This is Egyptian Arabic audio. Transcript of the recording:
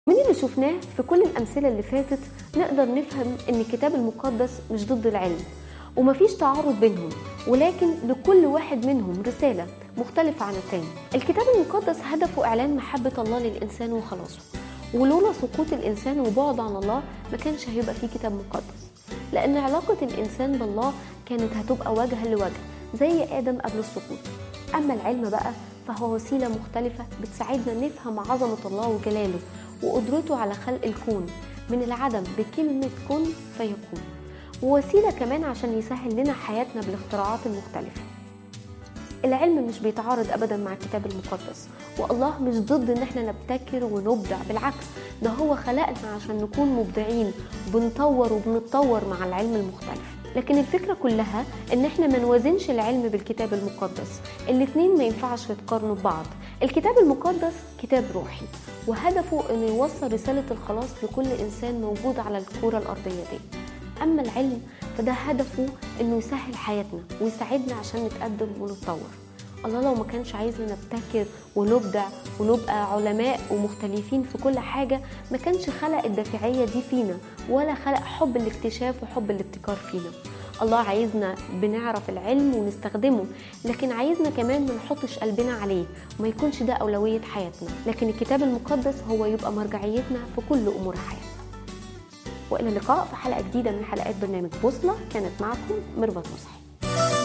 من اللي شفناه في كل الأمثلة اللي فاتت نقدر نفهم إن الكتاب المقدس مش ضد العلم ومفيش تعارض بينهم ولكن لكل واحد منهم رسالة مختلفة عن التاني الكتاب المقدس هدفه إعلان محبة الله للإنسان وخلاصه ولولا سقوط الإنسان وبعد عن الله ما كانش هيبقى فيه كتاب مقدس لأن علاقة الإنسان بالله كانت هتبقى وجها لوجه زي آدم قبل السقوط أما العلم بقى فهو وسيلة مختلفة بتساعدنا نفهم عظمة الله وجلاله وقدرته على خلق الكون من العدم بكلمة كن فيكون ووسيلة كمان عشان يسهل لنا حياتنا بالاختراعات المختلفة العلم مش بيتعارض ابدا مع الكتاب المقدس والله مش ضد ان احنا نبتكر ونبدع بالعكس ده هو خلقنا عشان نكون مبدعين بنطور وبنتطور مع العلم المختلف لكن الفكرة كلها ان احنا ما نوازنش العلم بالكتاب المقدس الاتنين ما ينفعش يتقارنوا ببعض الكتاب المقدس كتاب روحي وهدفه انه يوصل رسالة الخلاص لكل انسان موجود على الكرة الارضية دي اما العلم فده هدفه انه يسهل حياتنا ويساعدنا عشان نتقدم ونتطور الله لو ما كانش عايزنا نبتكر ونبدع ونبقى علماء ومختلفين في كل حاجة ما كانش خلق الدافعية دي فينا ولا خلق حب الاكتشاف وحب الابتكار فينا الله عايزنا بنعرف العلم ونستخدمه لكن عايزنا كمان ما نحطش قلبنا عليه وما يكونش ده أولوية حياتنا لكن الكتاب المقدس هو يبقى مرجعيتنا في كل أمور حياتنا والى اللقاء في حلقه جديده من حلقات برنامج بوصله كانت معكم ميرفت مصحي